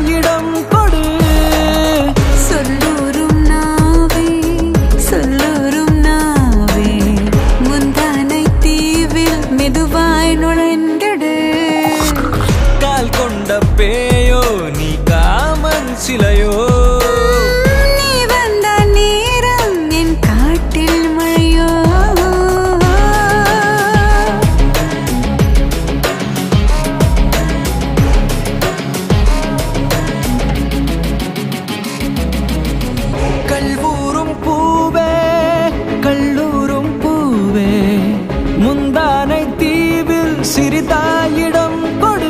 சிரித்தாயிடம் கொடு சொல்லூரும் நாவே சொல்லூரும் நாவே முந்தானை தீவில் மெதுவாய் நுழைந்திடு கால் கொண்ட பேயோ நீ காமன் சிலையோ நீ வந்த நேரம் என் காட்டில் மழையோ கல்வூரும் பூவே கல்லூரும் பூவே முந்தானை தீவில் சிறிதாயிடம் கொடு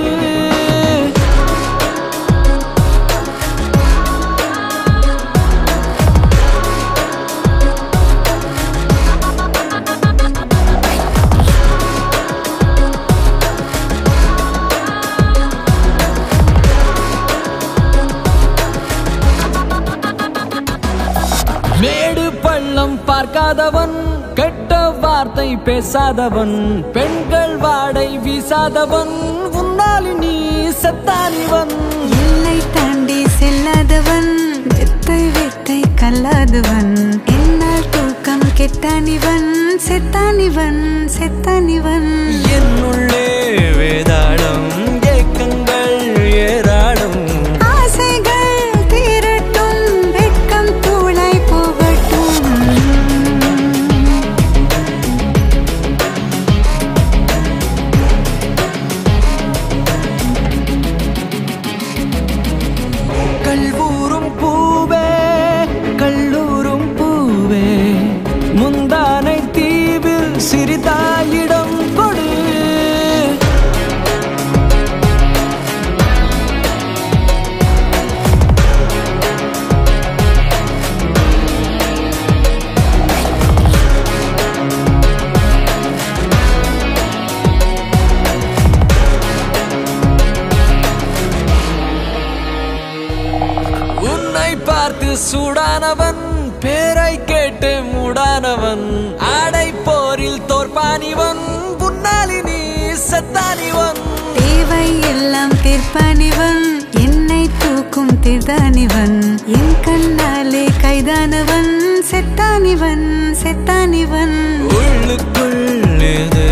மேடு பள்ளம் பார்க்காதவன் கெட்ட வார்த்தை பேசாதவன் பெண்கள் வாடை வீசாதவன் உன்னால் நீ செத்தானிவன் எல்லை தாண்டி செல்லாதவன் வித்தை வித்தை கல்லாதவன் என்னால் தூக்கம் கெட்டானிவன் செத்தானிவன் செத்தானிவன் என்னுள்ளே வேதாளம் ஏக்கங்கள் ஏராளம் ஆசைகள் தீரட்டும் வெட்கம் தூளாய் போகட்டும் கல்வூரும் பூவே கல்லூரும் பூவே முந்தானை தீவில் சிறிதாயிடம் கொடு உன்னை பார்த்து சூடானவன் பேரை கேட்டு மூடானவன் ஆடை போரில் தோற்பானிவன் புன்னாலி நீ செத்தானிவன் தேவை எல்லாம் தீர்ப்பானிவன் என்னை தூக்கும் தீர்தானிவன் என் கண்ணாலே கைதானவன் செத்தானிவன் செத்தானிவன் உள்ளுக்குள் ஏதோ